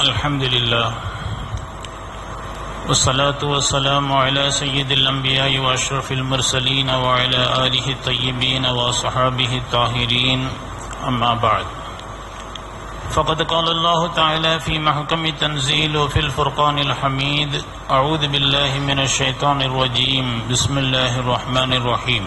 الحمد لله والصلاة والسلام على سيد الأنبياء وأشرف المرسلين وعلى آله الطيبين وصحابه الطاهرين أما بعد فقد قال الله تعالى في محكم التنزيل وفي الفرقان الحميد أعوذ بالله من الشيطان الرجيم بسم الله الرحمن الرحيم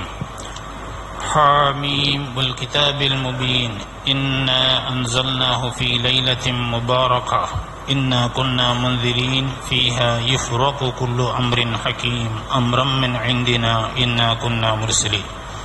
حاميم والكتاب المبين إنا أنزلناه في ليلة مباركة إنا كنا منذرين فيها يفرق كل أمر حكيم أمرا من عندنا إنا كنا مرسلين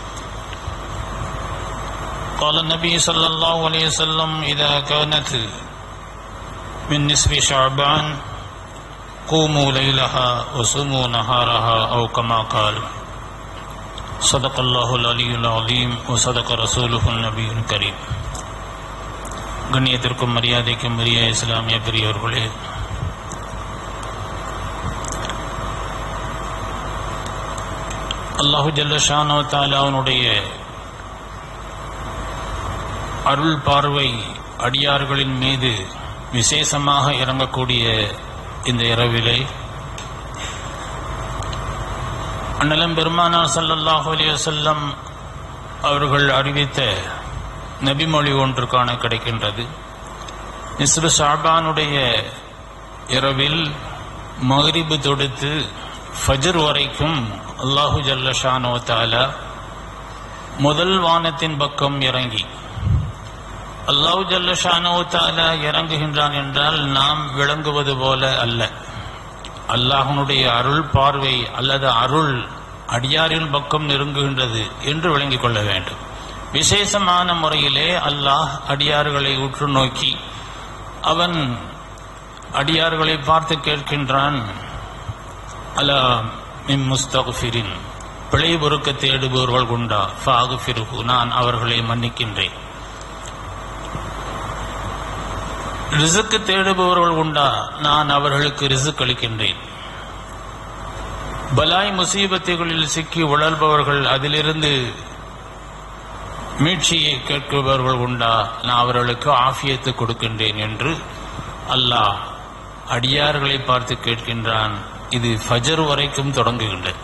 قال النبي صلى الله عليه وسلم إذا كانت من نصف شعبان قوموا ليلها وصوموا نهارها أو كما قال صدق الله العلي العظيم وصدق رسوله النبي الكريم கண்ணியத்திற்கும் மரியாதைக்கும் உரிய இஸ்லாமிய பெரியவர்களே அல்லாஹு ஜல்லஷானோ தாலாவுனுடைய அருள் பார்வை அடியார்களின் மீது விசேஷமாக இறங்கக்கூடிய இந்த இரவிலே அண்ணலம் பெருமானார் சல்லல்லாஹு அலைஹி வஸல்லம் அவர்கள் அறிவித்த நபிமொழி ஒன்று காண கிடைக்கின்றது நிஸ்ரு ஷாபானுடைய இரவில் மகரிபு தொடுத்து ஃபஜர் வரைக்கும் அல்லாஹு ஜல்லஷானோ தாலா முதல் வானத்தின் பக்கம் இறங்கி அல்லாஹு ஜல்லஷானோ தாலா இறங்குகின்றான் என்றால் நாம் விளங்குவது போல அல்ல அல்லாஹனுடைய அருள் பார்வை அல்லது அருள் அடியாரின் பக்கம் நெருங்குகின்றது என்று விளங்கிக் கொள்ள வேண்டும் விசேஷமான முறையிலே அல்லாஹ் அடியார்களை உற்று நோக்கி அவன் அடியார்களை பார்த்து கேட்கின்றான் அலா மிம் முஸ்தகுஃபிரின் பிழை பொறுக்க தேடுபவர்கள் உண்டா ஃபாகுஃபிருகு நான் அவர்களை மன்னிக்கின்றேன் ரிசுக்கு தேடுபவர்கள் உண்டா நான் அவர்களுக்கு ரிசுக் அளிக்கின்றேன் பலாய் முசீபத்துகளில் சிக்கி உழல்பவர்கள் அதிலிருந்து மீட்சியை கேட்பவர்கள் உண்டா நான் அவர்களுக்கு ஆஃபியத்து கொடுக்கின்றேன் என்று அல்லாஹ் அடியார்களை பார்த்து கேட்கின்றான் இது ஃபஜர் வரைக்கும் தொடங்குகின்றது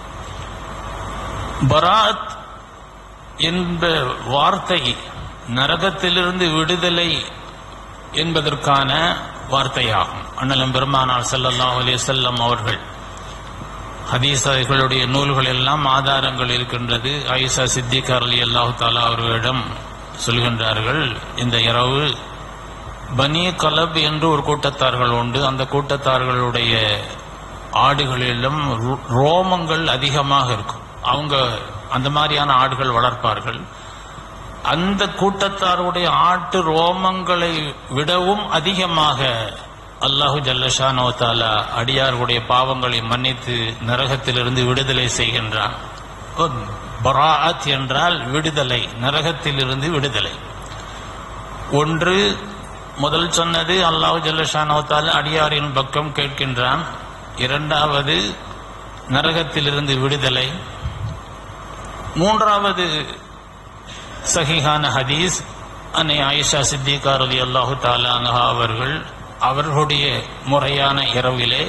பராத் என்ற வார்த்தை நரகத்திலிருந்து விடுதலை என்பதற்கான வார்த்தையாகும் அண்ணலம் பெருமானார் சல்லல்லாஹ் அலே செல்லம் அவர்கள் ஹதீசார்களுடைய நூல்கள் எல்லாம் ஆதாரங்கள் இருக்கின்றது ஐசா சித்திகார் அலி அல்லாஹு தாலா அவர்களிடம் சொல்கின்றார்கள் இந்த இரவு பனி கலப் என்று ஒரு கூட்டத்தார்கள் உண்டு அந்த கூட்டத்தார்களுடைய ஆடுகளிலும் ரோமங்கள் அதிகமாக இருக்கும் அவங்க அந்த மாதிரியான ஆடுகள் வளர்ப்பார்கள் அந்த கூட்டத்தாருடைய ஆட்டு ரோமங்களை விடவும் அதிகமாக அல்லாஹு ஜல்லஷானோ தாலா அடியார்களுடைய பாவங்களை மன்னித்து நரகத்திலிருந்து விடுதலை செய்கின்றான் பராத் என்றால் விடுதலை நரகத்திலிருந்து விடுதலை ஒன்று முதல் சொன்னது அல்லாஹு ஜல்லஷானோ தாலா அடியாரின் பக்கம் கேட்கின்றான் இரண்டாவது நரகத்திலிருந்து விடுதலை மூன்றாவது சஹிஹான ஹதீஸ் அன்னை ஆயிஷா சித்திகா ரலி அல்லாஹு தாலாங்கா அவர்கள் அவர்களுடைய முறையான இரவிலே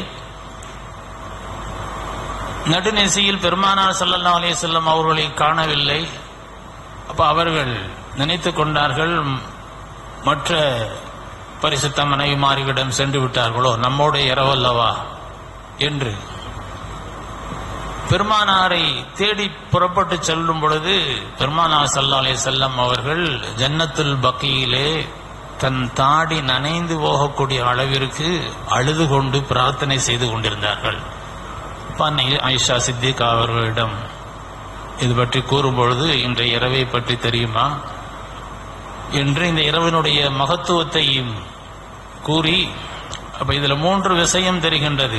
நடுநெசியில் பெருமானார் சல்லல்லா அலே செல்லம் அவர்களை காணவில்லை அப்ப அவர்கள் நினைத்து கொண்டார்கள் மற்ற பரிசுத்த மனைவிமாரிகளிடம் சென்று விட்டார்களோ நம்மோடைய இரவல்லவா என்று பெருமானாரை தேடி புறப்பட்டு செல்லும் பொழுது பெருமானார் சல்லா அலே செல்லம் அவர்கள் ஜன்னத்துல் பக்கியிலே தன் தாடி நனைந்து போகக்கூடிய அளவிற்கு அழுது கொண்டு பிரார்த்தனை செய்து கொண்டிருந்தார்கள் ஐஷா சித்திக் அவர்களிடம் இது பற்றி கூறும்பொழுது இன்றைய இரவை பற்றி தெரியுமா என்று இந்த இரவினுடைய மகத்துவத்தையும் கூறி அப்ப இதுல மூன்று விஷயம் தெரிகின்றது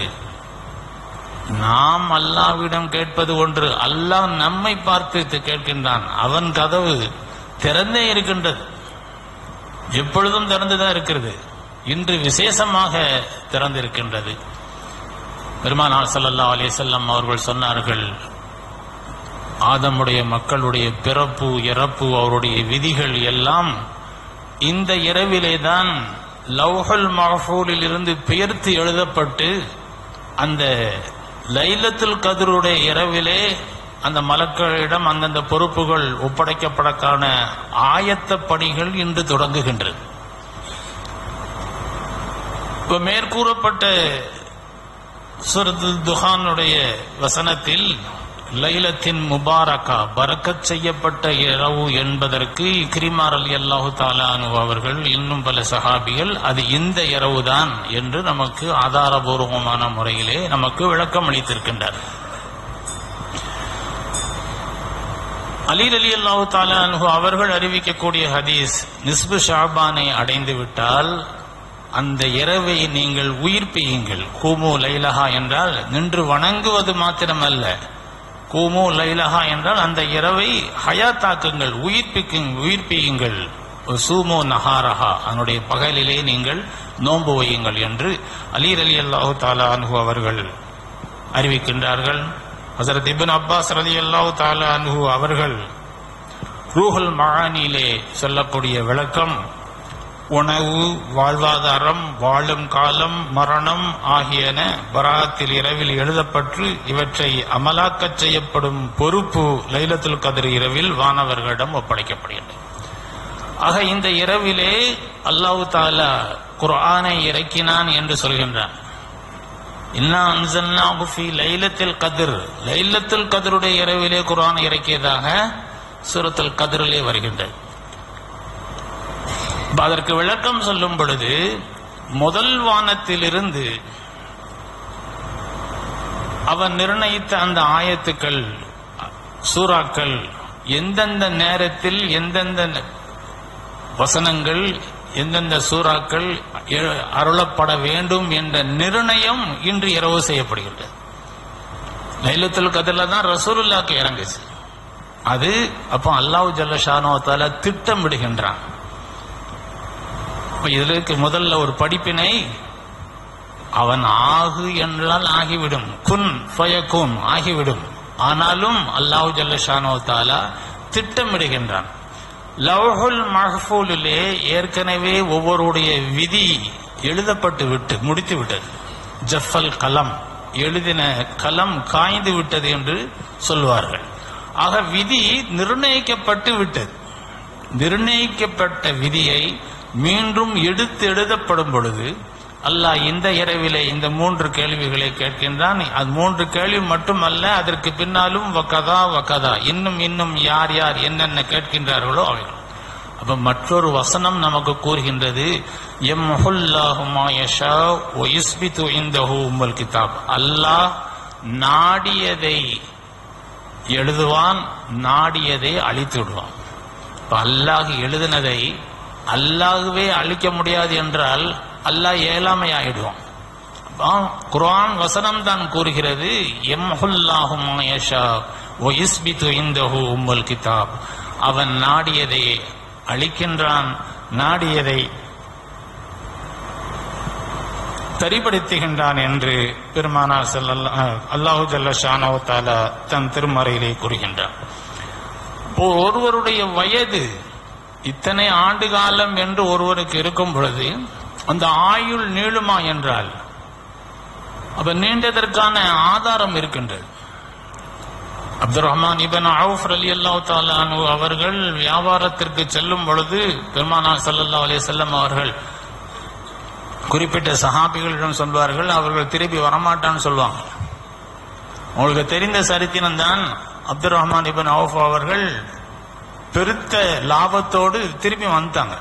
நாம் அல்லாவிடம் கேட்பது ஒன்று அல்லாஹ் நம்மை பார்த்து கேட்கின்றான் அவன் கதவு திறந்தே இருக்கின்றது எப்பொழுதும் திறந்துதான் இருக்கிறது இன்று விசேஷமாக திறந்திருக்கின்றது பெருமானார் சல்லல்லா அலே செல்லம் அவர்கள் சொன்னார்கள் ஆதமுடைய மக்களுடைய பிறப்பு இறப்பு அவருடைய விதிகள் எல்லாம் இந்த இரவிலே தான் லவ்ஹுல் மஹ்ஃபூலில் இருந்து பெயர்த்து எழுதப்பட்டு அந்த லைலத்துல் கதருடைய இரவிலே அந்த மலக்களிடம் அந்தந்த பொறுப்புகள் ஒப்படைக்கப்படக்கான ஆயத்த பணிகள் இன்று தொடங்குகின்றது இப்ப மேற்கூறப்பட்ட சூரத்து துஹானுடைய வசனத்தில் லைலத்தின் முபாரக்கா பரக்கத் செய்யப்பட்ட இரவு என்பதற்கு கிரிமார் அலி அல்லாஹு தாலானு அவர்கள் இன்னும் பல சஹாபிகள் அது இந்த இரவுதான் என்று நமக்கு ஆதாரபூர்வமான முறையிலே நமக்கு விளக்கம் அளித்திருக்கின்றார் அலி அலி அல்லாஹு தாலானு அவர்கள் அறிவிக்கக்கூடிய ஹதீஸ் நிஸ்பு ஷாபானை அடைந்து விட்டால் அந்த இரவை நீங்கள் உயிர்ப்பியுங்கள் கூமு லைலஹா என்றால் நின்று வணங்குவது மாத்திரமல்ல கூமு லைலஹா என்றால் அந்த இரவை ஹயாத்தாக்குங்கள் உயிர்ப்பிக்கும் உயிர்ப்பியுங்கள் சூமு நஹாரஹா அதனுடைய பகலிலே நீங்கள் நோன்பு வையுங்கள் என்று அலீர் அலி அல்லாஹு தாலா அன்ஹு அவர்கள் அறிவிக்கின்றார்கள் ஹசரத் இபின் அப்பாஸ் அலி அல்லாஹு தாலா அன்ஹு அவர்கள் ரூஹல் மகானிலே சொல்லக்கூடிய விளக்கம் உணவு வாழ்வாதாரம் வாழும் காலம் மரணம் ஆகியன பராத்தில் இரவில் எழுதப்பட்டு இவற்றை அமலாக்கச் செய்யப்படும் பொறுப்பு லைலத்துல் கதிர் இரவில் வானவர்களிடம் ஒப்படைக்கப்படுகின்றது ஆக இந்த இரவிலே அல்லாஹு தாலா குர்ஆனை இறக்கினான் என்று சொல்கின்றான் இன்னா அன்சல்னாஹு ஃபீ லைலத்தில் கதிர் லைலத்துல் கதிருடைய இரவிலே குர்ஆனை இறக்கியதாக சூரத்துல் கதிரிலே வருகின்றது அதற்கு விளக்கம் சொல்லும் பொழுது முதல் வானத்திலிருந்து அவன் நிர்ணயித்த அந்த ஆயத்துக்கள் சூறாக்கள் எந்தெந்த நேரத்தில் எந்தெந்த வசனங்கள் எந்தெந்த சூறாக்கள் எ- அருளப்பட வேண்டும் என்ற நிர்ணயம் இன்று இரவு செய்யப்படுகின்றது லைலத்துல் கதிரில் தான் ரசூலுல்லாக்கு இறங்குச்சு அது அப்போ அல்லாஹ் ஜல்லஷானோத்தால திட்டமிடுகின்றான் இப்ப இதற்கு முதல்ல ஒரு படிப்பினை அவன் ஆகு என்றால் ஆகிவிடும் குன் ஃபயகுன் ஆகிவிடும் ஆனாலும் அல்லாஹ் ஜல்லஷானோ தாலா திட்டமிடுகின்றான் லவ்ஹுல் மஹ்ஃபூலிலே ஏற்கனவே ஒவ்வொருடைய விதி எழுதப்பட்டு விட்டு முடித்து விட்டது ஜஃபல் கலம் எழுதின கலம் காய்ந்து விட்டது என்று சொல்வார்கள் ஆக விதி நிர்ணயிக்கப்பட்டு விட்டது நிர்ணயிக்கப்பட்ட விதியை மீண்டும் எடுத்து எழுதப்படும் பொழுது அல்லாஹ் இந்த இரவிலே இந்த மூன்று கேள்விகளை கேட்கின்றான் அது மூன்று கேள்வி மட்டுமல்ல அதற்கு பின்னாலும் வக்கதா வக்கதா இன்னும் இன்னும் யார் யார் என்னென்ன கேட்கின்றார்களோ அவைகள் அப்ப மற்றொரு வசனம் நமக்கு கூறுகின்றது எம்ஹுல்லாஹுமாயஷா ஒயிஸ்பித்து இந்தஹு உம்மல் கிதாப் அல்லாஹ் நாடியதை எழுதுவான் நாடியதை அழித்து விடுவான் இப்ப அல்லாஹ் எழுதினதை அல்லாஹ்வே அழிக்க முடியாது என்றால் அல்லாஹ் ஏழாமை ஆயிடுவான் அப்ப குர்ஆன் வசனம் தான் கூறுகிறது எம்ஹுல்லாஹும் யஷா ஒயிஸ்பித்து இந்தஹு உம்முல் கிதாப் அவன் நாடியதை அழிக்கின்றான் நாடியதை தரிபடுத்துகின்றான் என்று பெருமானார் ஸல்லல்லா- அல்லாஹு ஜல்ல ஷானோ தாலா தன் திருமறையிலே கூறுகின்றான் இப்போ ஒருவருடைய வயது இத்தனை ஆண்டு காலம் என்று ஒருவருக்கு இருக்கும் பொழுது அந்த ஆயுள் நீளுமா என்றால் அப்ப நீண்டதற்கான ஆதாரம் இருக்கின்றது அப்துல் ரஹ்மான் இபன் அவுஃப் அலி அல்லாஹ் அவர்கள் வியாபாரத்திற்கு செல்லும் பொழுது பெருமானா ஸல்லல்லாஹு அலைஹி வஸல்லம் அவர்கள் குறிப்பிட்ட சஹாபிகளிடம் சொல்வார்கள் அவர்கள் திருப்பி வரமாட்டான்னு சொல்லுவாங்க உங்களுக்கு தெரிந்த சரித்திரம் தான் அப்துல் ரஹ்மான் இபன் அவுஃப் அவர்கள் பெருத்த லாபத்தோடு திருப்பி வந்துட்டாங்க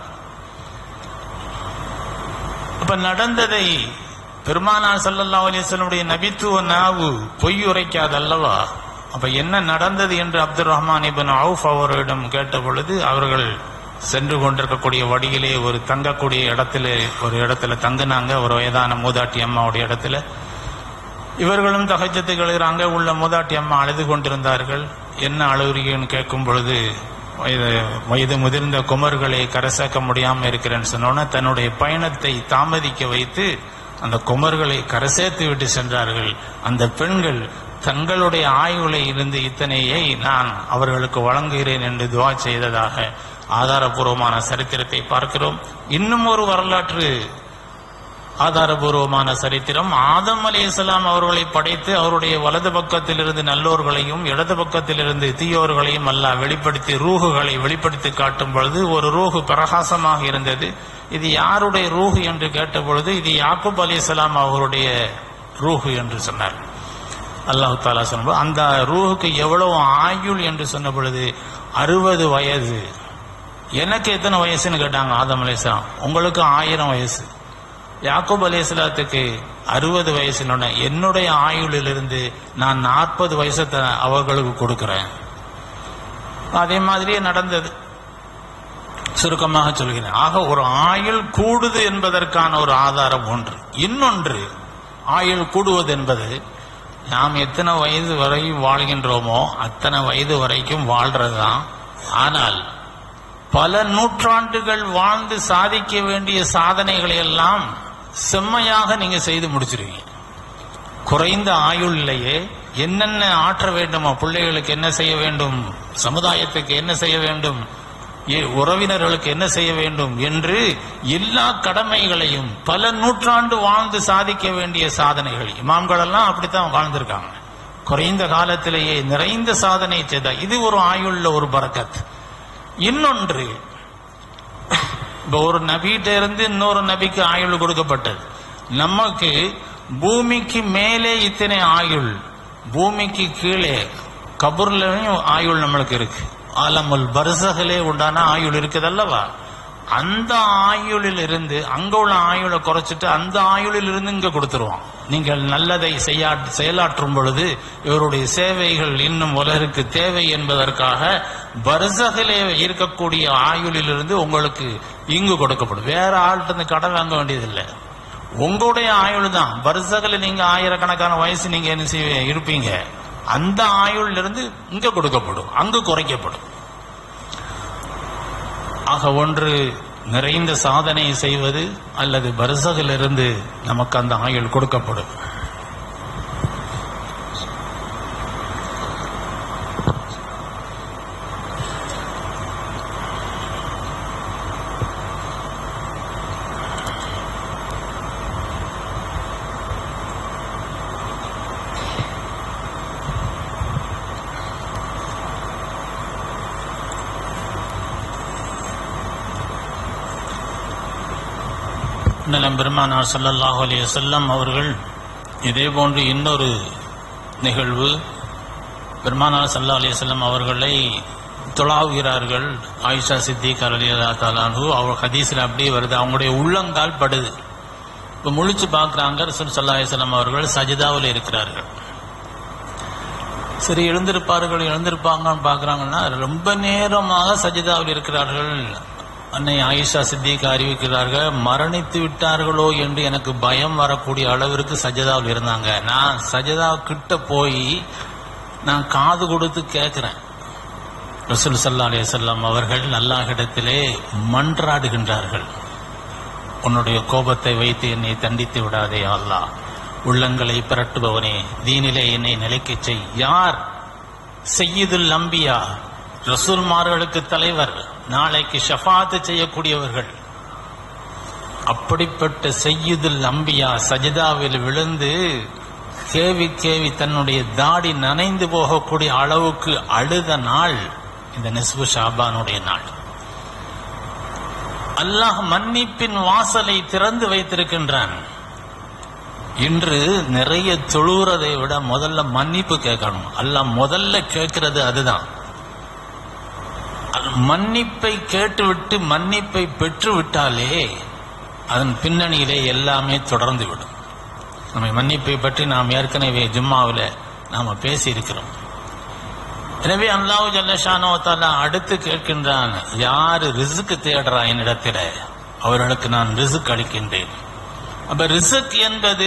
அப்ப நடந்ததை பெருமானார் ஸல்லல்லாஹு அலைஹி வஸல்லமுடைய நபித்துவ நாவு பொய் உரைக்காது அல்லவா அப்ப என்ன நடந்தது என்று அப்துல் ரஹ்மான் இபின் அவுஃப் அவர்களிடம் கேட்ட பொழுது அவர்கள் சென்று கொண்டிருக்கக்கூடிய வழியிலே ஒரு தங்கக்கூடிய இடத்துல ஒரு இடத்துல தங்குனாங்க ஒரு வயதான மூதாட்டி அம்மாவுடைய இடத்துல இவர்களும் தகச்சத்துக்கு எழுகிறாங்க உள்ள மூதாட்டி அம்மா அழுது கொண்டிருந்தார்கள் என்ன அழுகுறீங்கன்னு கேட்கும் பொழுது வயது வயது முதிர்ந்த குமர்களை கரசாக்க முடியாம இருக்கிறேன்னு சொன்னோன்னே தன்னுடைய பயணத்தை தாமதிக்க வைத்து அந்த குமர்களை கரசேத்து விட்டு சென்றார்கள் அந்த பெண்கள் தங்களுடைய ஆய்வுல இருந்து இத்தனையை நான் அவர்களுக்கு வழங்குகிறேன் என்று துவா செய்ததாக ஆதாரபூர்வமான சரித்திரத்தை பார்க்கிறோம் இன்னும் ஒரு வரலாற்று ஆதாரபூர்வமான சரித்திரம் ஆதம் அலைஹிஸ்ஸலாம் அவர்களை படைத்து அவருடைய வலது பக்கத்திலிருந்து நல்லோர்களையும் இடது பக்கத்திலிருந்து தீயோர்களையும் அல்லாஹ் வெளிப்படுத்தி ரூகுகளை வெளிப்படுத்தி காட்டும் பொழுது ஒரு ரூஹு பிரகாசமாக இருந்தது இது யாருடைய ரூஹு என்று கேட்ட பொழுது இது யாக்கூப் அலைஹிஸ்ஸலாம் அவருடைய ரூஹு என்று சொன்னார் அல்லாஹு தாலா சொன்ன அந்த ரூஹுக்கு எவ்வளவு ஆயுள் என்று சொன்ன பொழுது அறுபது வயது எனக்கு எத்தனை வயசுன்னு கேட்டாங்க ஆதம் அலைஹிஸ்ஸலாம் உங்களுக்கு ஆயிரம் வயசு யாக்கூப் அலைஹிஸ்ஸலாத்துக்கு அறுபது வயசுன்னு என்னுடைய ஆயுளிலிருந்து நான் நாற்பது வயசத்தை அவர்களுக்கு கொடுக்கிறேன் அதே மாதிரியே நடந்தது சுருக்கமாக சொல்கிறேன் ஆக ஒரு ஆயுள் கூடுது என்பதற்கான ஒரு ஆதாரம் ஒன்று இன்னொன்று ஆயுள் கூடுவது என்பது நாம் எத்தனை வயது வரை வாழ்கின்றோமோ அத்தனை வயது வரைக்கும் வாழ்றதுதான் ஆனால் பல நூற்றாண்டுகள் வாழ்ந்து சாதிக்க வேண்டிய சாதனைகளை எல்லாம் செம்மையாக நீங்க செய்து முடிச்சிருவீங்க குறைந்த ஆயுளிலேயே என்னென்ன ஆற்ற வேண்டுமோ பிள்ளைகளுக்கு என்ன செய்ய வேண்டும் சமுதாயத்துக்கு என்ன செய்ய வேண்டும் ஏ- உறவினர்களுக்கு என்ன செய்ய வேண்டும் என்று எல்லா கடமைகளையும் பல நூற்றாண்டு வாழ்ந்து சாதிக்க வேண்டிய சாதனைகள் இமாம்கள் எல்லாம் அப்படித்தான் வாழ்ந்திருக்காங்க குறைந்த காலத்திலேயே நிறைந்த சாதனை செய்த இது ஒரு ஆயுள்ள ஒரு பரக்கத் இன்னொன்று இப்ப ஒரு நபிகிட்ட இருந்து இன்னொரு நபிக்கு ஆயுள் கொடுக்கப்பட்டது நமக்கு பூமிக்கு மேலே இத்தனை ஆயுள் பூமிக்கு கீழே கபூர்லயும் ஆயுள் நம்மளுக்கு இருக்கு ஆலமுல் பரிசகளே உண்டான ஆயுள் இருக்குது அல்லவா அந்த ஆயுளில் இருந்து அங்க உள்ள ஆயுளை குறைச்சிட்டு அந்த ஆயுளில் இருந்து இங்க கொடுத்துருவான் நீங்கள் நல்லதை செய்யா செயலாற்றும் பொழுது இவருடைய சேவைகள் இன்னும் உலகிற்கு தேவை என்பதற்காக பரிசகிலே இருக்கக்கூடிய ஆயுளில் இருந்து உங்களுக்கு இங்கு கொடுக்கப்படும் வேற ஆள்கிட்ட இருந்து கடன் வாங்க வேண்டியதில்லை உங்களுடைய ஆயுள் தான் பரிசகில நீங்க ஆயிரக்கணக்கான வயசு நீங்க என்ன செய்வீங்க இருப்பீங்க அந்த ஆயுள்ல இருந்து இங்க கொடுக்கப்படும் அங்கு குறைக்கப்படும் ஆக ஒன்று நிறைந்த சாதனை செய்வது அல்லது பரிசகிலிருந்து நமக்கு அந்த ஆயுள் கொடுக்கப்படும் நலம் பெருமானார் ஸல்லல்லாஹு அலைஹி வஸல்லம் அவர்கள் இதே போன்று இன்னொரு நிகழ்வு பெருமானார் ஸல்லல்லாஹு அலைஹி வஸல்லம் அவர்களை தொழாவுகிறார்கள் ஆயிஷா சித்திக் அலியல்லா தாலானு அவர் ஹதீஸில் அப்படியே வருது அவங்களுடைய உள்ளங்கால் படுது இப்போ முழிச்சு பார்க்குறாங்க ரசூல் ஸல்லல்லாஹு அலைஹி வஸல்லம் அவர்கள் சஜிதாவில் இருக்கிறார்கள் சரி எழுந்திருப்பார்கள் எழுந்திருப்பாங்கன்னு பார்க்குறாங்கன்னா ரொம்ப நேரமாக சஜிதாவில் இருக்கிறார்கள் அன்னை ஆயிஷா சித்திக்கு அறிவிக்கிறார்கள் மரணித்து விட்டார்களோ என்று எனக்கு பயம் வரக்கூடிய அளவிற்கு சஜிதாவில் இருந்தாங்க நான் சஜிதா கிட்ட போய் நான் காது கொடுத்து கேட்கிறேன் ரசூல் சல்லா அலையம் அவர்கள் அல்லாஹ்விடத்திலே மன்றாடுகின்றார்கள் உன்னுடைய கோபத்தை வைத்து என்னை தண்டித்து விடாதே அல்லாஹ் உள்ளங்களை பிரட்டுபவனே தீனிலே என்னை நிலைக்கச் செய் யார் செய்யுதுல் அம்பியா ரசூல்மார்களுக்கு தலைவர் நாளைக்கு ஷஃபாத்து செய்யக்கூடியவர்கள் அப்படிப்பட்ட செய்யுதுல் அம்பியா சஜிதாவில் விழுந்து கேவி கேவி தன்னுடைய தாடி நனைந்து போகக்கூடிய அளவுக்கு அழுத நாள் இந்த நிஸ்பு ஷாபானுடைய நாள் அல்லாஹ் மன்னிப்பின் வாசலை திறந்து வைத்திருக்கின்றான் இன்று நிறைய தொழுகிறதை விட முதல்ல மன்னிப்பு கேட்கணும் அல்லாஹ் முதல்ல கேட்கிறது அதுதான் அது மன்னிப்பை கேட்டுவிட்டு மன்னிப்பை பெற்று விட்டாலே அதன் பின்னணியிலே எல்லாமே தொடர்ந்து விடும் நம்ம மன்னிப்பை பற்றி நாம் ஏற்கனவே ஜும்மாவில் நாம பேசி இருக்கிறோம் எனவே அல்லாஹ் ஜல்லஷானோ தாலா அடுத்து கேட்கின்றான் யாரு ரிசுக்கு தேடுறா என்னிடத்தில அவர்களுக்கு நான் ரிசுக் அளிக்கின்றேன் அப்ப ரிசுக் என்பது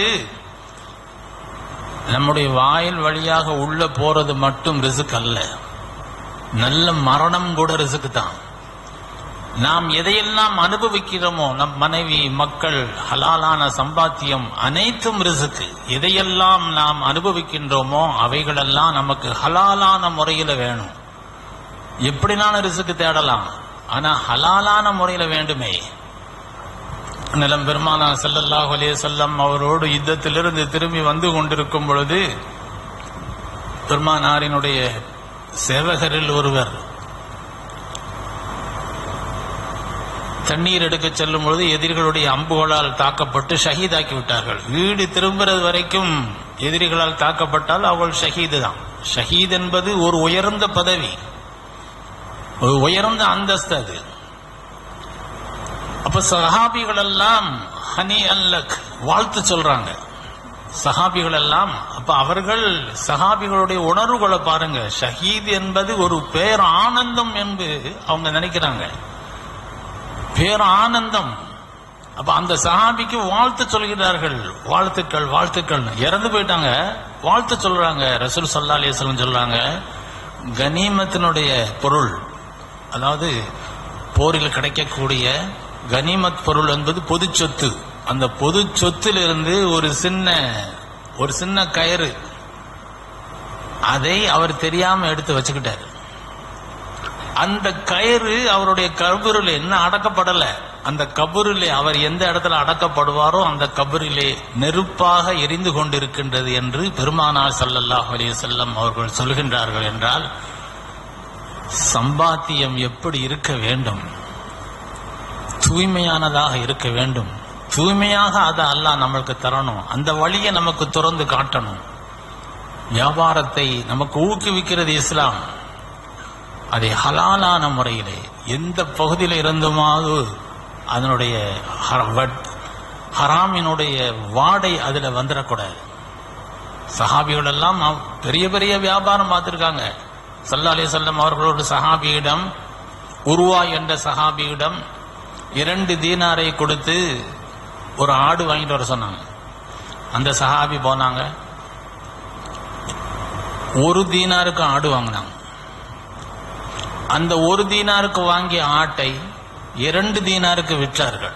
நம்முடைய வாயில் வழியாக உள்ள போறது மட்டும் ரிசுக் அல்ல நல்ல மரணம் கூட ரிசுக்கு தான் நாம் எதையெல்லாம் அனுபவிக்கிறோமோ நம் மனைவி மக்கள் ஹலாலான சம்பாத்தியம் அனைத்தும் ரிசுக்கு எதையெல்லாம் நாம் அனுபவிக்கின்றோமோ அவைகளெல்லாம் நமக்கு ஹலாலான முறையில் வேணும் எப்படினாலும் ரிசுக்கு தேடலாம் ஆனா ஹலாலான முறையில வேண்டுமே நிலம் பெருமானா ஸல்லல்லாஹு அலைஹி வஸல்லம் அவரோடு யுத்தத்திலிருந்து திரும்பி வந்து கொண்டிருக்கும் பொழுது பெருமானாரினுடைய சேவகரில் ஒருவர் தண்ணீர் எடுக்க செல்லும் பொழுது எதிரிகளுடைய அம்புகளால் தாக்கப்பட்டு ஷஹீதாக்கி விட்டார்கள் வீடு திரும்புறது வரைக்கும் எதிரிகளால் தாக்கப்பட்டால் அவள் ஷஹீது தான் ஷஹீத் என்பது ஒரு உயர்ந்த பதவி ஒரு உயர்ந்த அந்தஸ்து அது அப்ப சஹாபிகள் எல்லாம் ஹனி அல்லக் வாழ்த்து சொல்றாங்க சஹாபிகள் எல்லாம் அப்ப அவர்கள் சஹாபிகளுடைய உணர்வுகளை பாருங்க ஷஹீத் என்பது ஒரு பேர் ஆனந்தம் என்று அவங்க நினைக்கிறாங்க பேர் ஆனந்தம் அப்ப அந்த சஹாபிக்கு வாழ்த்து சொல்கிறார்கள் வாழ்த்துக்கள் வாழ்த்துக்கள் இறந்து போயிட்டாங்க வாழ்த்து சொல்றாங்க ரசூல் சல்லா அலிஸ்லம் சொல்றாங்க கனிமத்தினுடைய பொருள் அதாவது போரில் கிடைக்கக்கூடிய கனிமத் பொருள் என்பது பொது சொத்து அந்த பொது சொத்திலிருந்து ஒரு சின்ன ஒரு சின்ன கயிறு அதை அவர் தெரியாம எடுத்து வச்சுக்கிட்டாரு அந்த கயிறு அவருடைய கபூரில் என்ன அடக்கப்படல அந்த கபூரிலே அவர் எந்த இடத்துல அடக்கப்படுவாரோ அந்த கபூரிலே நெருப்பாக எரிந்து கொண்டிருக்கின்றது என்று பெருமானார் ஸல்லல்லாஹு அலைஹி வஸல்லம் அவர்கள் சொல்கின்றார்கள் என்றால் சம்பாத்தியம் எப்படி இருக்க வேண்டும் தூய்மையானதாக இருக்க வேண்டும் தூய்மையாக அதை அல்லாஹ் நம்மளுக்கு தரணும் அந்த வழியை நமக்கு திறந்து காட்டணும் வியாபாரத்தை நமக்கு ஊக்குவிக்கிறது இஸ்லாம் அதை ஹலாலான முறையிலே எந்த பகுதியில் இருந்துமாவது அதனுடைய ஹ- வட்- ஹராமினுடைய வாடை அதுல வந்துடக்கூடாது சஹாபிகள் எல்லாம் அவ்- பெரிய பெரிய வியாபாரம் பார்த்திருக்காங்க சல்லா அலி சொல்லம் அவர்களோட சஹாபியிடம் உருவா என்ற சஹாபியிடம் இரண்டு தீனாரை கொடுத்து ஒரு ஆடு வாங்கிட்டு வர சொன்னாங்க அந்த சஹாபி போனாங்க ஒரு தீனாருக்கு ஆடு வாங்கினாங்க அந்த ஒரு தீனாருக்கு வாங்கிய ஆட்டை இரண்டு தீனாருக்கு விற்றார்கள்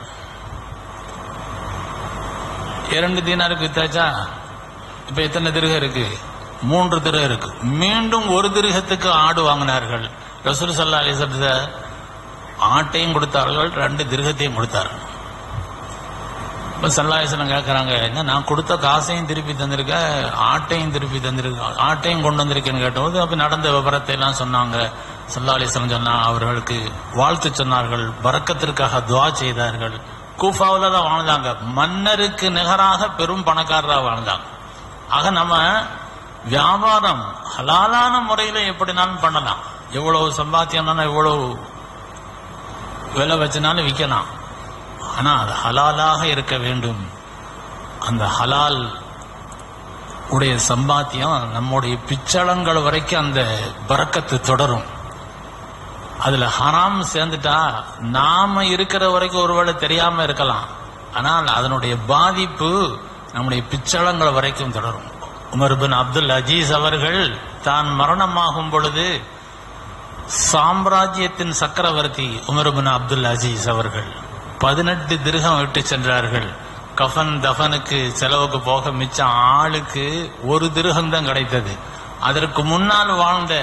இரண்டு தீனாருக்கு வித்தாச்சா இப்ப எத்தனை திருகம் இருக்கு மூன்று திருகம் இருக்கு மீண்டும் ஒரு திருகத்துக்கு ஆடு வாங்கினார்கள் ரசூல் சல்லா அலிசல்ல ஆட்டையும் கொடுத்தார்கள் ரெண்டு திருகத்தையும் கொடுத்தார்கள் இப்ப சல்லாஹலம் கேட்கறாங்க என்ன நான் கொடுத்த காசையும் திருப்பி தந்திருக்க ஆட்டையும் திருப்பி தந்திருக்க ஆட்டையும் கொண்டு வந்திருக்கேன்னு கேட்டபோது அப்ப நடந்த விவரத்தை எல்லாம் சொன்னாங்க சல்லா அலிஸ்லம் சொன்னா அவர்களுக்கு வாழ்த்து சொன்னார்கள் பறக்கத்திற்காக துவா செய்தார்கள் கூஃபாவுல தான் வாழ்ந்தாங்க மன்னருக்கு நிகராக பெரும் பணக்காரராக வாழ்ந்தாங்க ஆக நம்ம வியாபாரம் ஹலாலான முறையில எப்படினாலும் பண்ணலாம் எவ்வளவு சம்பாத்தியம்னா எவ்வளவு விலை வச்சுனாலும் விற்கலாம் ஆனா அது ஹலாலாக இருக்க வேண்டும் அந்த ஹலால் உடைய சம்பாத்தியம் நம்முடைய பிச்சளங்கள் வரைக்கும் அந்த பறக்கத்து தொடரும் அதுல ஹராம் சேர்ந்துட்டா நாம இருக்கிற வரைக்கும் ஒருவேளை தெரியாம இருக்கலாம் ஆனால் அதனுடைய பாதிப்பு நம்முடைய பிச்சளங்கள் வரைக்கும் தொடரும் உமர் பின் அப்துல் அஜீஸ் அவர்கள் தான் மரணமாகும் பொழுது சாம்ராஜ்யத்தின் சக்கரவர்த்தி உமர் பின் அப்துல் அஜீஸ் அவர்கள் பதினெட்டு திருகம் விட்டு சென்றார்கள் கஃன் தஃபனுக்கு செலவுக்கு போக மிச்சம் ஆளுக்கு ஒரு திருகம் தான் கிடைத்தது அதற்கு முன்னால் வாழ்ந்த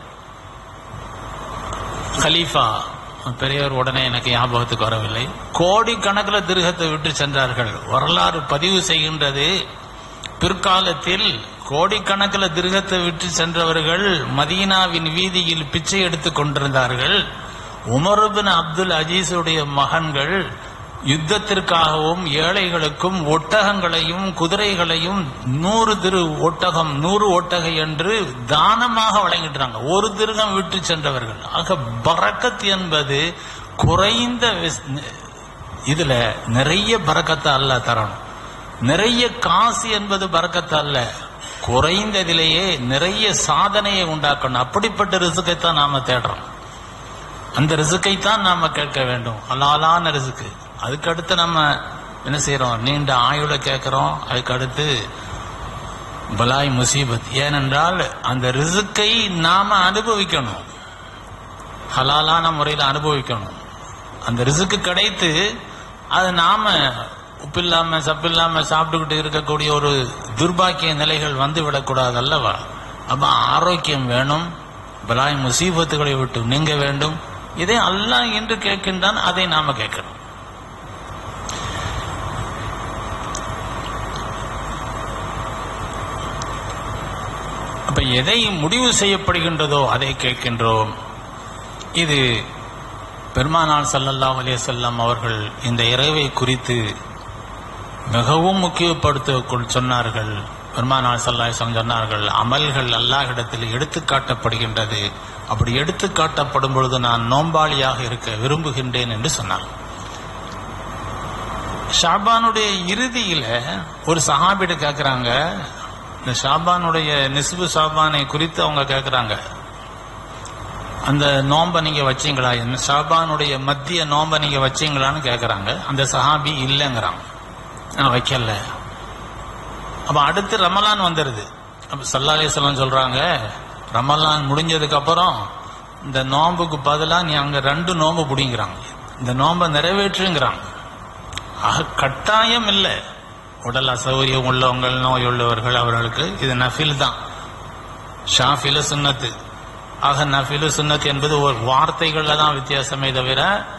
கலீஃபா பெரியவர் உடனே எனக்கு ஞாபகத்துக்கு வரவில்லை கோடிக்கணக்கில் திருகத்தை விட்டு சென்றார்கள் வரலாறு பதிவு செய்கின்றது பிற்காலத்தில் கோடிக்கணக்கில் திருகத்தை விட்டு சென்றவர்கள் மதீனாவின் வீதியில் பிச்சை எடுத்துக் கொண்டிருந்தார்கள் உமருபின் அப்துல் அஜீஸுடைய மகன்கள் யுத்தத்திற்காகவும் ஏழைகளுக்கும் ஒட்டகங்களையும் குதிரைகளையும் நூறு திரு ஒட்டகம் நூறு ஒட்டகை என்று தானமாக வழங்கிட்டாங்க ஒரு திருகம் விட்டு சென்றவர்கள் ஆக பரக்கத் என்பது குறைந்த விஸ்- இதுல நிறைய பரக்கத்தை அல்ல தரணும் நிறைய காசு என்பது பரக்கத்து அல்ல குறைந்ததிலேயே நிறைய சாதனையை உண்டாக்கணும் அப்படிப்பட்ட ரிசுக்கைத்தான் நாம தேடுறோம் அந்த ரிசுக்கை தான் நாம கேட்க வேண்டும் ஹலாலான ரிசுக்கு அதுக்கு அடுத்து நம்ம என்ன செய்யறோம் நீண்ட ஆயுள கேட்கிறோம் அதுக்கு அடுத்து பலாய் முசீபத் ஏனென்றால் அந்த ரிசுக்கை நாம அனுபவிக்கணும் ஹலாலான முறையில் அனுபவிக்கணும் அந்த ரிசுக்கு கிடைத்து அது நாம உப்பில்லாம சப்பில்லாம சாப்பிட்டுக்கிட்டு இருக்கக்கூடிய ஒரு துர்பாக்கிய நிலைகள் வந்து விடக்கூடாது அல்லவா அப்ப ஆரோக்கியம் வேணும் பலாய் முசீபத்துகளை விட்டு நீங்க வேண்டும் இதை அல்லாஹ் என்று கேட்கின்றான் அதை நாம கேட்கணும் அப்ப எதை முடிவு செய்யப்படுகின்றதோ அதை கேட்கின்றோம் இது பெருமானார் ஸல்லல்லாஹு அலைஹி வஸல்லம் அவர்கள் இந்த இரவை குறித்து மிகவும் முக்கியப்படுத்த சொன்னார்கள் பெருமானார் சல்லாஹம் சொன்னார்கள் அமல்கள் அல்லாஹ்விடத்தில் எடுத்து காட்டப்படுகின்றது அப்படி எடுத்து காட்டப்படும் பொழுது நான் நோம்பாளியாக இருக்க விரும்புகின்றேன் என்று சொன்னார் ஷாபானுடைய இறுதியில ஒரு சஹாபிட்ட கேட்கிறாங்க இந்த ஷாபானுடைய நிஸ்பு ஷாபானை குறித்து அவங்க கேட்கிறாங்க அந்த நோம்ப நீங்க வச்சீங்களா என்ன ஷாபானுடைய மத்திய நோம்ப நீங்க வச்சீங்களான்னு கேட்கறாங்க அந்த சஹாபி இல்லைங்கிறான் நான் வைக்கல அப்ப அடுத்து ரமலான் வந்துருது அப்ப சல்லா அலிஸ்லாம் சொல்றாங்க ரமலான் முடிஞ்சதுக்கு அப்புறம் இந்த நோம்புக்கு பதிலா நீ அங்க ரெண்டு நோம்பு பிடிங்கிறாங்க இந்த நோம்ப நிறைவேற்றுங்கிறாங்க ஆக கட்டாயம் இல்லை உடல் அசௌகரியம் உள்ளவங்கள் நோய் உள்ளவர்கள் அவர்களுக்கு இது நஃபில் தான் ஷாஃபில சுன்னத்து ஆக நஃபிலு சுன்னத் என்பது ஒரு வார்த்தைகள்ல தான் வித்தியாசமே தவிர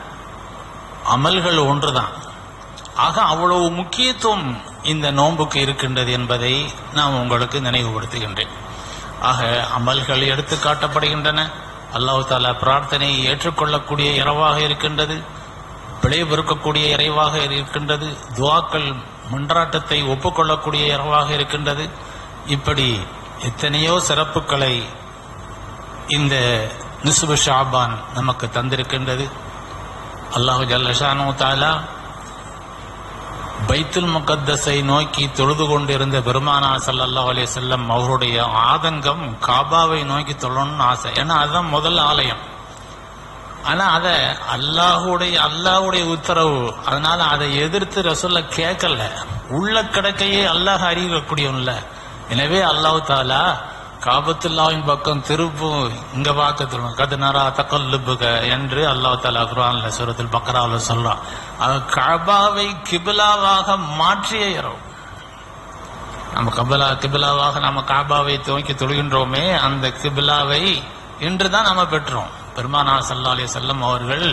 அமல்கள் ஒன்றுதான் ஆக அவ்வளவு முக்கியத்துவம் இந்த நோன்புக்கு இருக்கின்றது என்பதை நான் உங்களுக்கு நினைவுபடுத்துகின்றேன் ஆக அமல்கள் எடுத்து காட்டப்படுகின்றன அல்லாஹு தாலா பிரார்த்தனையை ஏற்றுக்கொள்ளக்கூடிய இரவாக இருக்கின்றது பிழை பொறுக்கக்கூடிய இறைவாக இருக்கின்றது துவாக்கள் மன்றாட்டத்தை ஒப்புக்கொள்ளக்கூடிய இரவாக இருக்கின்றது இப்படி எத்தனையோ சிறப்புகளை இந்த நிசுபு ஷாபான் நமக்கு தந்திருக்கின்றது அல்லாஹு ஜல்லஷானு தாலா பைத்துல் முகத்தஸை நோக்கி தொழுது கொண்டிருந்த பெருமானார் ஸல்லல்லாஹு அலைஹி வஸல்லம் அவருடைய ஆதங்கம் காபாவை நோக்கி தொழணும்னு ஆசை ஏன்னா அதுதான் முதல் ஆலயம் ஆனா அத அல்லாஹுடைய அல்லாஹுடைய உத்தரவு அதனால அதை எதிர்த்து ரசூல்ல கேட்கல உள்ள கிடக்கையே அல்லாஹ் அறிவிக்கக்கூடியவன்ல எனவே அல்லாஹ் தாலா காபத்துல்லாவின் பக்கம் திருப்பும் இங்க பார்க்க திரும்ப கதுனரா தக்கல்லுபுக என்று அல்லாஹ் தாலா குரான்ல சூரத்தில் பக்கராவில் சொல்றான் அது கபாவை கிபிலாவாக மாற்றிய இரவு நம்ம கபலா கிபிலாவாக நம்ம காபாவை துவக்கி தொழுகின்றோமே அந்த கிபிலாவை இன்றுதான் நாம பெற்றோம் பெருமானா சல்லா அலி செல்லம் அவர்கள்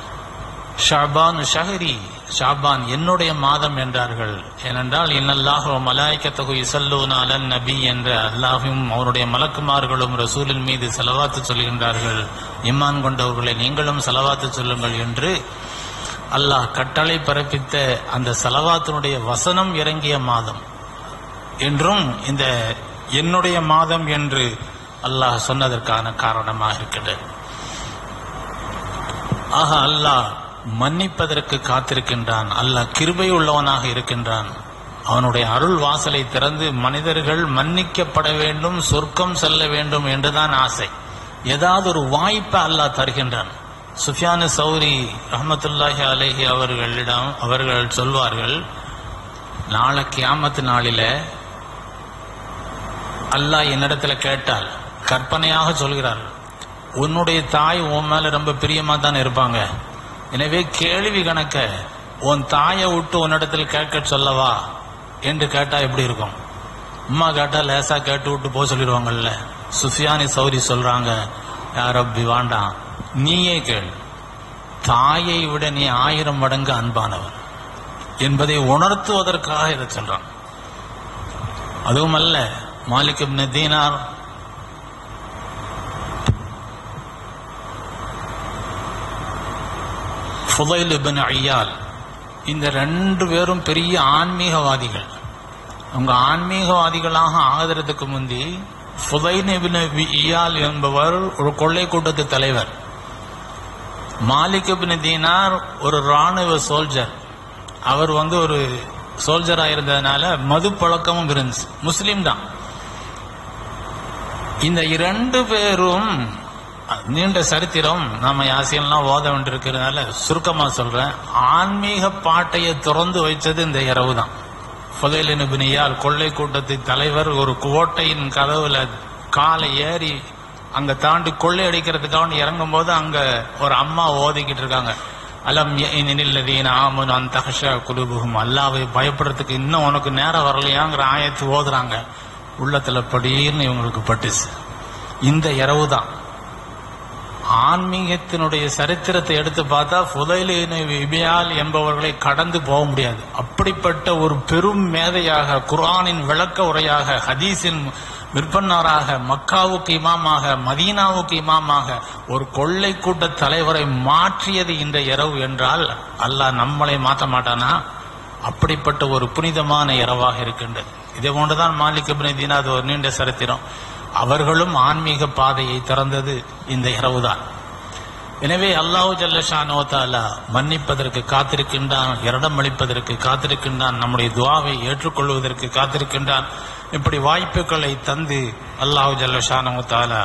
ஷாபான் ஷஹரி ஷாபான் என்னுடைய மாதம் என்றார்கள் ஏனென்றால் இன்னல்லாஹ் மலாய்க்கத்தகு இசல்லூன் அலன் நபி என்ற அல்லாஹும் அவருடைய மலக்குமார்களும் ரசூலின் மீது செலவாத்து சொல்கின்றார்கள் இம்மான் கொண்டவர்களை நீங்களும் செலவாத்து சொல்லுங்கள் என்று அல்லாஹ் கட்டளை பிறப்பித்த அந்த செலவாத்தினுடைய வசனம் இறங்கிய மாதம் என்றும் இந்த என்னுடைய மாதம் என்று அல்லாஹ் சொன்னதற்கான காரணமாக இருக்கின்றது ஆக அல்லாஹ் மன்னிப்பதற்கு காத்திருக்கின்றான் அல்லாஹ் கிருபை உள்ளவனாக இருக்கின்றான் அவனுடைய அருள் வாசலை திறந்து மனிதர்கள் மன்னிக்கப்பட வேண்டும் சொர்க்கம் செல்ல வேண்டும் என்றுதான் ஆசை ஏதாவது ஒரு வாய்ப்பை அல்லாஹ் தருகின்றான் சுஃபியானு சௌரி ரஹமத்துல்லாஹி அலேஹி அவர்களிடம் அவர்கள் சொல்வார்கள் நாளை கியாமத்து நாளில அல்லாஹ் என்னிடத்துல கேட்டால் கற்பனையாக சொல்கிறார் உன்னுடைய தாய் உன் மேல ரொம்ப பிரியமா தான் இருப்பாங்க எனவே கேள்வி கணக்க உன் தாயை விட்டு உன்னிடத்தில் கேட்க சொல்லவா என்று கேட்டா எப்படி இருக்கும் அம்மா கேட்டா லேசா கேட்டு விட்டு போக சொல்லிடுவாங்கல்ல சுஃபியானி சௌரி சொல்றாங்க யார் அப்படி வேண்டாம் நீயே கேள் தாயை விட நீ ஆயிரம் மடங்கு அன்பானவன் என்பதை உணர்த்துவதற்காக இதை சொல்றான் அதுவும் அல்ல மாலிக் இப்னு தீனார் ஃபுதைல் இப்னு ஐயால் இந்த ரெண்டு பேரும் பெரிய ஆன்மீகவாதிகள் அவங்க ஆன்மீகவாதிகளாக ஆகிறதுக்கு முந்தி ஃபுதைல் இப்னு இயால் என்பவர் ஒரு கொள்ளை கூட்டத்து தலைவர் மாலிக் இப்னு தீனார் ஒரு ராணுவ சோல்ஜர் அவர் வந்து ஒரு சோல்ஜரா இருந்ததுனால மது பழக்கமும் இருந்துச்சு முஸ்லீம் தான் இந்த இரண்டு பேரும் நீண்ட சரித்திரம் நாம யாசியெல்லாம் ஓத வேண்டியிருக்கிறதுனால சுருக்கமா சொல்றேன் ஆன்மீக பாட்டையை திறந்து வைச்சது இந்த இரவு தான் புதையலின் பினியால் கொள்ளை கூட்டத்தின் தலைவர் ஒரு கோட்டையின் கதவுல காலை ஏறி அங்க தாண்டி கொள்ளை அடிக்கிறதுக்காக இறங்கும் போது அங்க ஒரு அம்மா ஓதிக்கிட்டு இருக்காங்க அலம் நிலதீன ஆமன் அந்த தகஷா குலுபுகும் அல்லாவை பயப்படுறதுக்கு இன்னும் உனக்கு நேரம் வரலையாங்கிற ஆயத்து ஓதுறாங்க உள்ளத்துல படின்னு இவங்களுக்கு பட்டுச்சு இந்த இரவு தான் ஆன்மீகத்தினுடைய சரித்திரத்தை எடுத்து பார்த்தா ஃபுதைலின் இபியால் என்பவர்களை கடந்து போக முடியாது அப்படிப்பட்ட ஒரு பெரும் மேதையாக குர்ஆனின் விளக்க உரையாக ஹதீஸின் விற்பனாராக மக்காவுக்கு இமாமாக மதீனாவுக்கு இமாமாக ஒரு கொள்ளை கூட்ட தலைவரை மாற்றியது இந்த இரவு என்றால் அல்லாஹ் நம்மளை மாற்ற மாட்டானா அப்படிப்பட்ட ஒரு புனிதமான இரவாக இருக்கின்றது இதே போன்றுதான் மாலிக் இப்னு தீனாத் ஒரு நீண்ட சரித்திரம் அவர்களும் ஆன்மீக பாதையை திறந்தது இந்த இரவுதான் எனவே அல்லாஹு ஜல்லஷானோ தாலா மன்னிப்பதற்கு காத்திருக்கின்றான் இரணம் அளிப்பதற்கு காத்திருக்கின்றான் நம்முடைய துவாவை ஏற்றுக்கொள்வதற்கு காத்திருக்கின்றான் இப்படி வாய்ப்புகளை தந்து அல்லாஹு ஜல்லஷானோ தாலா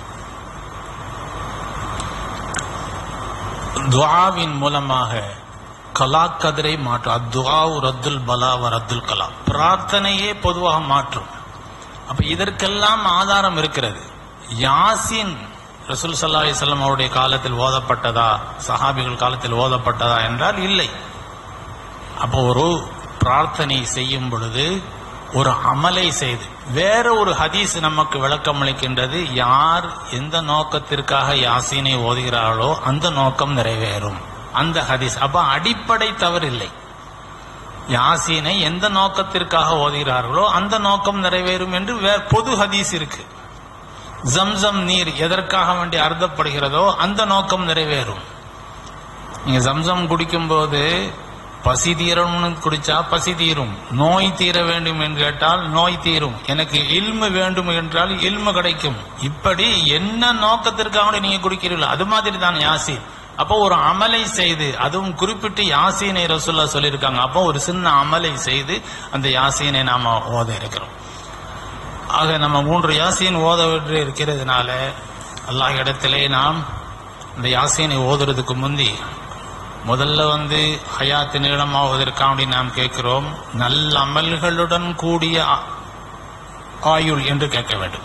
துவாவின் மூலமாக கலாக்கதிரை மாற்றும் அத்துவாவு ரத்துல் பலா வ ரத்துல் கலா பிரார்த்தனையே பொதுவாக மாற்றும் அப்ப இதற்கெல்லாம் ஆதாரம் இருக்கிறது யாசின் ரசூல் சல்லா அலிசல்லாம் அவருடைய காலத்தில் ஓதப்பட்டதா சஹாபிகள் காலத்தில் ஓதப்பட்டதா என்றால் இல்லை அப்போ ஒரு பிரார்த்தனை செய்யும் பொழுது ஒரு அமலை செய்து வேற ஒரு ஹதீஸ் நமக்கு விளக்கம் அளிக்கின்றது யார் எந்த நோக்கத்திற்காக யாசீனை ஓதுகிறார்களோ அந்த நோக்கம் நிறைவேறும் அந்த ஹதீஸ் அப்ப அடிப்படை தவறில்லை யாசீனை எந்த நோக்கத்திற்காக ஓதுகிறார்களோ அந்த நோக்கம் நிறைவேறும் என்று வே- பொது ஹதீஸ் இருக்கு ஜம்சம் நீர் எதற்காக வேண்டி அருந்தப்படுகிறதோ அந்த நோக்கம் நிறைவேறும் நீங்க ஜம்சம் குடிக்கும்போது பசி தீரணும்னு குடிச்சா பசி தீரும் நோய் தீர வேண்டும் என்று கேட்டால் நோய் தீரும் எனக்கு இல்மு வேண்டும் என்றால் இல்மு கிடைக்கும் இப்படி என்ன நோக்கத்திற்காக வேண்டி நீங்க குடிக்கிறீர்களோ அது மாதிரி தான் யாசீன் அப்போ ஒரு அமலை செய்து அதுவும் குறிப்பிட்டு யாசீனை ரசூல்லா சொல்லியிருக்காங்க அப்போ ஒரு சின்ன அமலை செய்து அந்த யாசீனை நாம ஓத இருக்கிறோம் ஆக நம்ம மூன்று யாசீன் ஓத விட்டு இருக்கிறதுனால அல்லாஹ் இடத்திலே நாம் இந்த யாசீனை ஓதுறதுக்கு முந்தி முதல்ல வந்து ஹயாத்து நீளமாவதற்காக வேண்டி நாம் கேட்கிறோம் நல்ல அமல்களுடன் கூடிய ஆ- ஆயுள் என்று கேட்க வேண்டும்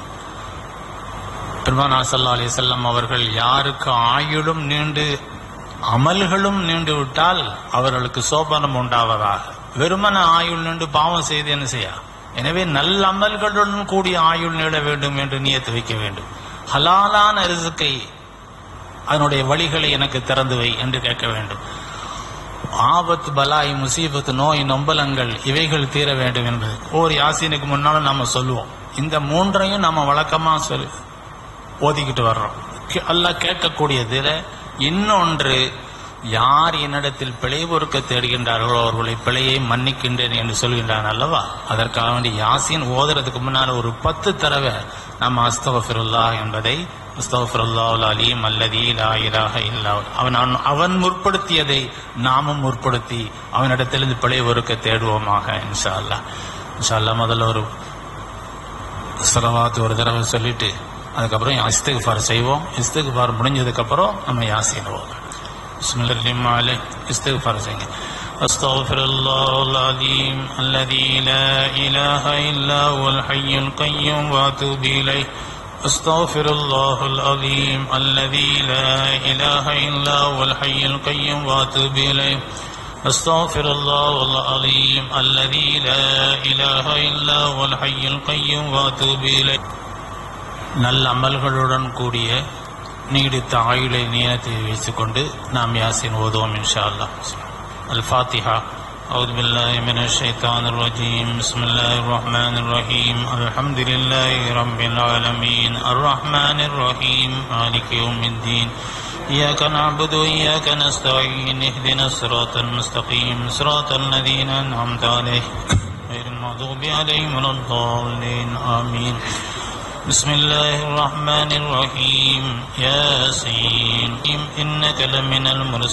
பெருமானா சல்லா அலி செல்லம் அவர்கள் யாருக்கு ஆயுளும் நீண்டு அமல்களும் நீண்டு விட்டால் அவர்களுக்கு சோபனம் உண்டாவதாக வெறுமன ஆயுள் நீண்டு பாவம் செய்து என்ன செய்ய எனவே நல்ல அமல்களுடன் கூடிய ஆயுள் நீள வேண்டும் என்று நியத்து வைக்க வேண்டும் ஹலாலான ரிசுக்கை அதனுடைய வழிகளை எனக்கு திறந்து வை என்று கேட்க வேண்டும் ஆபத்து பலாய் முசீபத்து நோய் நொம்பலங்கள் இவைகள் தீர வேண்டும் என்பது ஒவ்வொரு யாசீனுக்கு முன்னாலும் நாம சொல்லுவோம் இந்த மூன்றையும் நம்ம வழக்கமா சொல்லு ஓதிக்கிட்டு வர்றோம் கே- அல்லாஹ் கேட்கக்கூடியதுல இன்னொன்று யார் என்னிடத்தில் பிழை பொறுக்க தேடுகின்றார்களோ அவர்களை பிழையை மன்னிக்கின்றேன் என்று சொல்கின்றான் அல்லவா அதற்காக வேண்டி யாசின் ஓதுறதுக்கு முன்னால் ஒரு பத்து தடவை நம்ம அஸ்தவஃபிருல்லா என்பதை அஸ்தவஃபிருல்லாஹுல் அலீம் அல்லதி லா இலாஹ இல்லா ஹு. அவன் அவன்- அவன் முற்படுத்தியதை நாமும் முற்படுத்தி அவனிடத்திலிருந்து பிழை பொறுக்க தேடுவோமாக இன்ஷா அல்லாஹ் இன்ஷா அல்லாஹ் முதல்ல ஒரு சலவாத்து ஒரு தடவை சொல்லிட்டு அதுக்கப்புறம் இஸ்திகுஃபார் செய்வோம் இஸ்திகுஃபார் முடிஞ்சதுக்கு அப்புறம் நம்ம யாசீன் ஓதும் பிஸ்மில்லாஹிர்ரஹ்மானிர்ரஹீம் இஸ்திகுஃபார் செய்யுங்க أستغفر الله العظيم الذي لا إله إلا هو الحي القيوم وأتوب إليه أستغفر الله العظيم الذي لا إله إلا هو الحي القيوم وأتوب إليه أستغفر الله العظيم الذي لا إله إلا هو الحي القيوم وأتوب إليه நல்ல அமல்களுடன் கூடிய நீடித்த ஆயுளை நியத்தை வைத்துக்கொண்டு நாம் யாசின் ஓதுவோம் இன்ஷா அல்லாஹ் الفاتحة أعوذ بالله من الشيطان الرجيم بسم الله الرحمن الرحيم الحمد لله رب العالمين الرحمن الرحيم مالك يوم الدين إياك نعبد وإياك نستعين اهدنا الصراط المستقيم صراط الذين أنعمت عليهم غير المغضوب عليهم ولا الضالين آمين بسم الله الرحمن الرحيم ياسين إنك لمن المرسلين